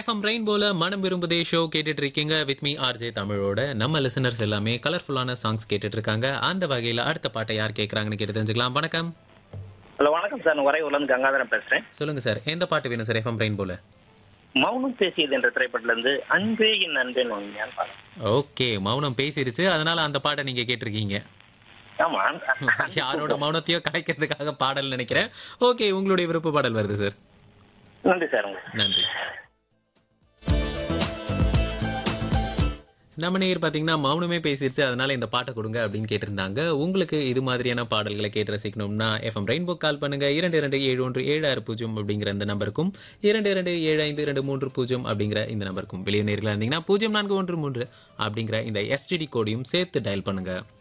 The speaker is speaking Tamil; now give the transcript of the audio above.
எஃப்எம் ரெயின்போல மனம் விரும்புதே ஷோ கேட்டுட்டு இருக்கீங்க வித் மீ ஆர்ஜே தமிழோட நம்ம லிசனர்ஸ் எல்லாமே கலர்ஃபுல்லான சாங்ஸ் கேட்டுட்டு இருக்காங்க அந்த வகையில அடுத்த பாட்டை யார் கேட்கறாங்கன்னு கேட்டு தெரிஞ்சுக்கலாம் வணக்கம் ஹலோ வணக்கம் சார் நான் உறையூர்லேருந்து கங்காதரன் பேசுகிறேன் சொல்லுங்க சார் எந்த பாட்டு வேணும் சார் எஃப்எம் ரெயின்போல மௌனம் பேசியது என்ற திரைப்படத்துலேருந்து அன்பே என் அன்பேன்னு வாங்கினான் பாருங்க ஓகே மௌனம் பேசிருச்சு அதனால அந்த பாட்டை நீங்க கேட்டிருக்கீங்க ஆமாம் யாரோட மௌனத்தையோ கலைக்கிறதுக்காக பாடல் நினைக்கிறேன் ஓகே உங்களுடைய விருப்ப பாடல் வருது சார் நன்றி சார் உங்களுக்கு நன்றி நம்ம நேயர் பார்த்தீங்கன்னா மௌனமே பேசிருச்சு அதனால இந்த பாட்டை கொடுங்க அப்படின்னு கேட்டிருந்தாங்க உங்களுக்கு இது மாதிரியான பாடல்களை கேட்டு ரசிக்கணும்னா எஃப்எம் ரெயின்போ கால் பண்ணுங்க இரண்டு இரண்டு ஏழு ஒன்று ஏழு ஆறு பூஜ்ஜியம் அப்படிங்கிற இந்த நம்பருக்கும் இரண்டு இரண்டு ஏழு ஐந்து இரண்டு மூன்று பூஜ்ஜியம் அப்படிங்கிற இந்த நம்பருக்கும் வெளியே நேர்களாக இருந்தீங்கன்னா பூஜ்ஜியம் நான்கு ஒன்று மூன்று அப்படிங்கிற இந்த எஸ்டிடி கோடையும் சேர்த்து டயல் பண்ணுங்க